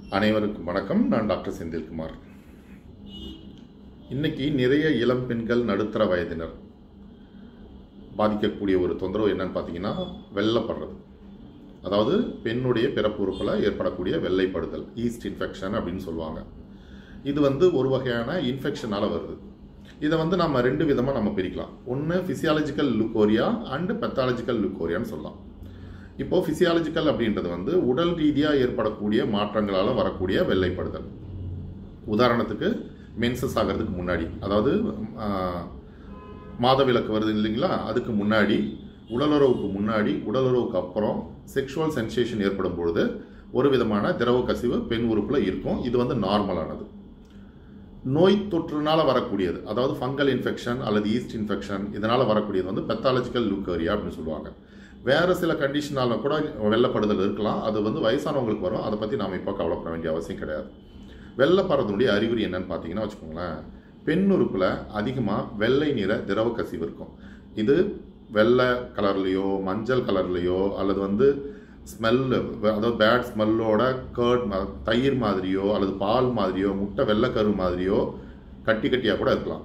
அனைவருக்கும் வணக்கம் நான் டாக்டர் செந்தில்குமார் இன்னைக்கு நிறைய இளம் பெண்கள் நடுத்தர வயதினர் பாதிக்கக்கூடிய ஒரு தொந்தரவு என்னன்னு பார்த்தீங்கன்னா வெள்ளப்படுறது அதாவது பெண்ணுடைய பிறப்பு உறுப்பில் ஏற்படக்கூடிய வெள்ளைப்படுதல் ஈஸ்ட் இன்ஃபெக்ஷன் அப்படின்னு சொல்லுவாங்க இது வந்து ஒரு வகையான இன்ஃபெக்ஷனால் வருது இதை வந்து நம்ம ரெண்டு விதமாக நம்ம பிரிக்கலாம் ஒன்று ஃபிசியாலஜிக்கல் லுக்கோரியா அண்டு பெத்தாலஜிக்கல் லுக்கோரியான்னு சொல்லலாம் இப்போ ஃபிசியாலஜிக்கல் அப்படின்றது வந்து உடல் ரீதியாக ஏற்படக்கூடிய மாற்றங்களால் வரக்கூடிய வெள்ளைப்படுதல் உதாரணத்துக்கு மென்சஸ் ஆகிறதுக்கு முன்னாடி அதாவது ஆஹ், மாதவிலக்கு வருது இல்லைங்களா அதுக்கு முன்னாடி உடலுறவுக்கு முன்னாடி உடலுறவுக்கு அப்புறம் செக்ஷுவல் சென்சேஷன் ஏற்படும் பொழுது ஒரு விதமான திரவ கசிவு பெண் உறுப்பில் இருக்கும் இது வந்து நார்மலானது நோய் தொற்றுனால வரக்கூடியது அதாவது ஃபங்கல் இன்ஃபெக்ஷன் அல்லது ஈஸ்ட் இன்ஃபெக்ஷன் இதனால் வரக்கூடியது வந்து பெத்தாலஜிக்கல் லுக்கோரியா அப்படின்னு சொல்லுவாங்க வேறு சில கண்டிஷனால கூட வெள்ளப்படுதல் இருக்கலாம் அது வந்து வயசானவங்களுக்கு வரும் அதை பற்றி நாம் இப்போ கவலைப்பட வேண்டிய அவசியம் கிடையாது வெள்ளப்படுறதுடைய அறிகுறி என்னன்னு பார்த்தீங்கன்னா வச்சுக்கோங்களேன் பெண் உறுப்பில் அதிகமாக வெள்ளை நிற திரவ கசிவு இருக்கும் இது வெள்ளை கலர்லேயோ மஞ்சள் கலர்லேயோ அல்லது வந்து ஸ்மெல்லு அதாவது பேட் ஸ்மெல்லோட கர்ட் தயிர் மாதிரியோ அல்லது பால் மாதிரியோ முட்டை வெள்ளைக்கரு மாதிரியோ கட்டி கட்டியாக கூட இருக்கலாம்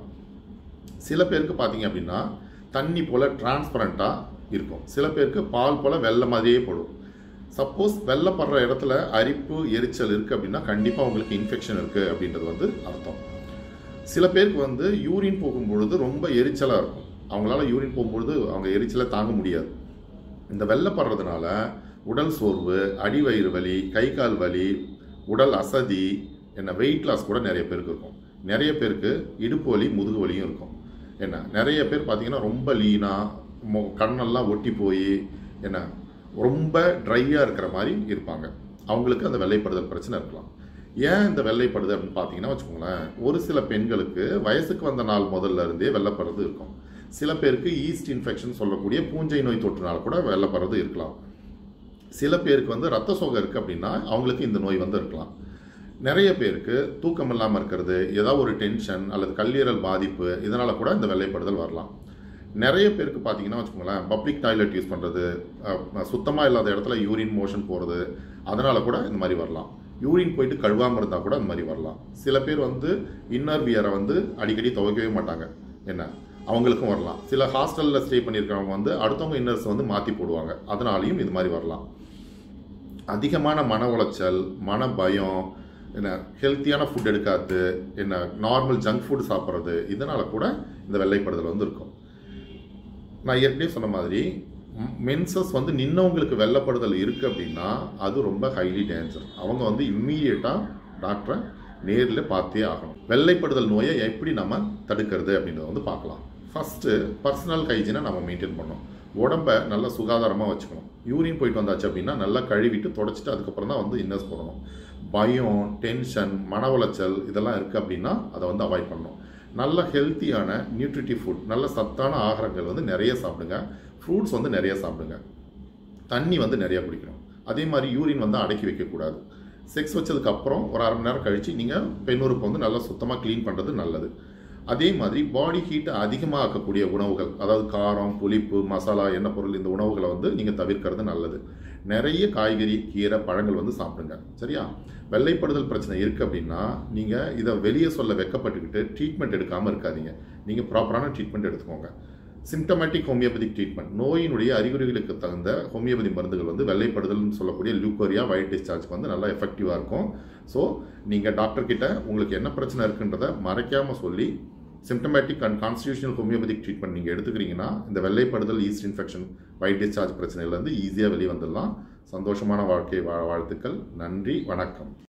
சில பேருக்கு பார்த்தீங்க அப்படின்னா தண்ணி போல் டிரான்ஸ்பரண்ட்டாக இருக்கும் சில பேருக்கு பால் போல் வெள்ளை மாதிரியே போடும் சப்போஸ் வெள்ளைப்படுற இடத்துல அரிப்பு எரிச்சல் இருக்குது அப்படின்னா கண்டிப்பாக உங்களுக்கு இன்ஃபெக்ஷன் இருக்குது அப்படின்றது வந்து அர்த்தம் சில பேருக்கு வந்து யூரின் போகும்பொழுது ரொம்ப எரிச்சலாக இருக்கும் அவங்களால யூரின் போகும்பொழுது அவங்க எரிச்சலை தாங்க முடியாது இந்த வெள்ளப்படுறதுனால உடல் சோர்வு அடிவயிறு வலி கை கால் வலி உடல் அசதி என்ன வெயிட் லாஸ் கூட நிறைய பேருக்கு இருக்கும் நிறைய பேருக்கு இடுப்பு வலி முதுகு வலியும் இருக்கும் என்ன நிறைய பேர் பார்த்தீங்கன்னா ரொம்ப லீனாக கண்ணெல்லாம் ஒட்டி போய் என்ன ரொம்ப ட்ரையாக இருக்கிற மாதிரி இருப்பாங்க அவங்களுக்கு அந்த வெள்ளைப்படுதல் பிரச்சனை இருக்கலாம் ஏன் இந்த வெள்ளைப்படுது அப்படின்னு பார்த்தீங்கன்னா வச்சுக்கோங்களேன் ஒரு சில பெண்களுக்கு வயசுக்கு வந்த நாள் முதல்ல இருந்தே வெள்ளைப்படுறது இருக்கும் சில பேருக்கு ஈஸ்ட் இன்ஃபெக்ஷன் சொல்லக்கூடிய பூஞ்சை நோய் தொற்றுனால கூட வெள்ளைப்படுறது இருக்கலாம் சில பேருக்கு வந்து ரத்த சோகை இருக்குது அப்படின்னா அவங்களுக்கு இந்த நோய் வந்து இருக்கலாம் நிறைய பேருக்கு தூக்கம் இல்லாமல் இருக்கிறது ஏதாவது ஒரு டென்ஷன் அல்லது கல்லீரல் பாதிப்பு இதனால் கூட இந்த வெள்ளைப்படுதல் வரலாம் நிறைய பேருக்கு பார்த்தீங்கன்னா வச்சுக்கோங்களேன் பப்ளிக் டாய்லெட் யூஸ் பண்ணுறது சுத்தமாக இல்லாத இடத்துல யூரின் மோஷன் போகிறது அதனால் கூட இந்த மாதிரி வரலாம் யூரின் போயிட்டு கழுவாமல் இருந்தால் கூட இந்த மாதிரி வரலாம் சில பேர் வந்து இன்னர் வியரை வந்து அடிக்கடி துவைக்கவே மாட்டாங்க என்ன அவங்களுக்கும் வரலாம் சில ஹாஸ்டலில் ஸ்டே பண்ணியிருக்கிறவங்க வந்து அடுத்தவங்க இன்னர்ஸ் வந்து மாற்றி போடுவாங்க அதனாலையும் இது மாதிரி வரலாம் அதிகமான மன உளைச்சல் மன பயம் என்ன ஹெல்த்தியான ஃபுட் எடுக்காது என்ன நார்மல் ஜங்க் ஃபுட் சாப்பிட்றது இதனால் கூட இந்த வெள்ளைப்படுதல் வந்து இருக்கும் நான் ஏற்கனவே சொன்ன மாதிரி மென்சஸ் வந்து நின்னவங்களுக்கு வெள்ளப்படுதல் இருக்குது அப்படின்னா அது ரொம்ப ஹைலி டேஞ்சர் அவங்க வந்து இம்மீடியட்டாக டாக்டரை நேரில் பார்த்தே ஆகணும் வெள்ளைப்படுதல் நோயை எப்படி நம்ம தடுக்கிறது அப்படின்றத வந்து பார்க்கலாம் ஃபஸ்ட்டு பர்சனல் ஹைஜீனை நம்ம மெயின்டைன் பண்ணணும் உடம்ப நல்லா சுகாதாரமாக வச்சுக்கணும் யூரின் போயிட்டு வந்தாச்சு அப்படின்னா நல்லா கழுவிட்டு தொடச்சிட்டு அதுக்கப்புறம் தான் வந்து இன்னர்ஸ் போடணும் பயம் டென்ஷன் மன உளைச்சல் இதெல்லாம் இருக்குது அப்படின்னா அதை வந்து அவாய்ட் பண்ணணும் நல்ல ஹெல்த்தியான நியூட்ரிட்டிவ் ஃபுட் நல்ல சத்தான ஆகாரங்கள் வந்து நிறைய சாப்பிடுங்க ஃப்ரூட்ஸ் வந்து நிறைய சாப்பிடுங்க தண்ணி வந்து நிறைய குடிக்கணும் அதே மாதிரி யூரின் வந்து அடக்கி வைக்கக்கூடாது செக்ஸ் வச்சதுக்கு அப்புறம் ஒரு அரை மணி நேரம் கழித்து நீங்கள் பெண்ணுறுப்பு வந்து நல்லா சுத்தமாக க்ளீன் பண்ணுறது நல்லது அதே மாதிரி பாடி ஹீட்டை அதிகமாக ஆக்கக்கூடிய உணவுகள் அதாவது காரம் புளிப்பு மசாலா எண்ணெய் பொருள் இந்த உணவுகளை வந்து நீங்கள் தவிர்க்கிறது நல்லது நிறைய காய்கறி கீரை பழங்கள் வந்து சாப்பிடுங்க சரியா வெள்ளைப்படுதல் பிரச்சனை இருக்குது அப்படின்னா நீங்கள் இதை வெளியே சொல்ல வெக்கப்பட்டுக்கிட்டு ட்ரீட்மெண்ட் எடுக்காமல் இருக்காதீங்க நீங்கள் ப்ராப்பரான ட்ரீட்மெண்ட் எடுத்துக்கோங்க சிம்டமேட்டிக் ஹோமியோபதிக் ட்ரீட்மெண்ட் நோயினுடைய அறிகுறிகளுக்கு தகுந்த ஹோமியோபதி மருந்துகள் வந்து வெள்ளைப்படுதல்னு சொல்லக்கூடிய லியூக்கோரியா ஒயிட் டிஸ்சார்ஜ்க்கு வந்து நல்லா எஃபெக்டிவாக இருக்கும் ஸோ நீங்கள் டாக்டர் கிட்ட உங்களுக்கு என்ன பிரச்சனை இருக்குன்றதை மறைக்காமல் சொல்லி symptomatic and constitutional homeopathic treatment நீங்கள் எடுத்துக்கிறீங்கன்னா இந்த வெள்ளைப்படுதல் ஈஸ்ட் இன்ஃபெக்ஷன் ஒயிட் டிஸ்சார்ஜ் பிரச்சனையிலேருந்து ஈஸியாக வெளியே வந்துடலாம் சந்தோஷமான வாழ்க்கை வாழ வாழ்த்துக்கள் நன்றி வணக்கம்